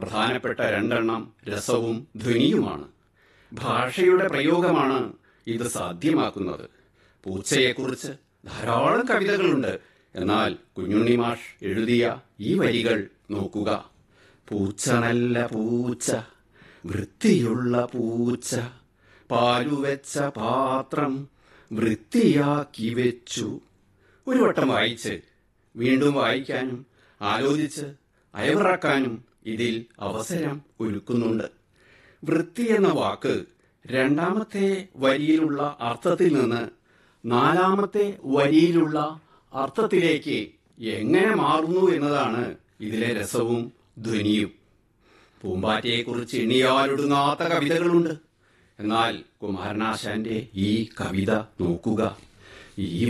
പ്രധാനപ്പെട്ട രണ്ടെണ്ണം രസവും ധ്വനിയുമാണ് ഭാഷയുടെ പ്രയോഗമാണ് ഇത് സാധ്യമാക്കുന്നത് പൂച്ചയെക്കുറിച്ച് ധാരാളം കവിതകളുണ്ട് എന്നാൽ കുഞ്ഞുണ്ണി മാഷ് എഴുതിയ ഈ വരികൾ നോക്കുക പൂച്ച നല്ല പൂച്ച വൃത്തിയുള്ള പൂച്ച പാലുവെച്ച പാത്രം വൃത്തിയാക്കി വെച്ചു ഒരു വട്ടം വായിച്ച് വീണ്ടും വായിക്കാനും ആലോചിച്ച് അയവിറക്കാനും ഇതിൽ അവസരം ഒരുക്കുന്നുണ്ട് വൃത്തി എന്ന വാക്ക് രണ്ടാമത്തെ വരിയിലുള്ള അർത്ഥത്തിൽ നിന്ന് നാലാമത്തെ വരിയിലുള്ള അർത്ഥത്തിലേക്ക് എങ്ങനെ മാറുന്നു എന്നതാണ് ഇതിലെ രസവും ധ്വനിയും പൂമ്പാറ്റയെക്കുറിച്ച് എണ്ണിയാലൊടുങ്ങാത്ത കവിതകളുണ്ട് എന്നാൽ കുമാരനാശാന്റെ ഈ കവിത നോക്കുക ഈ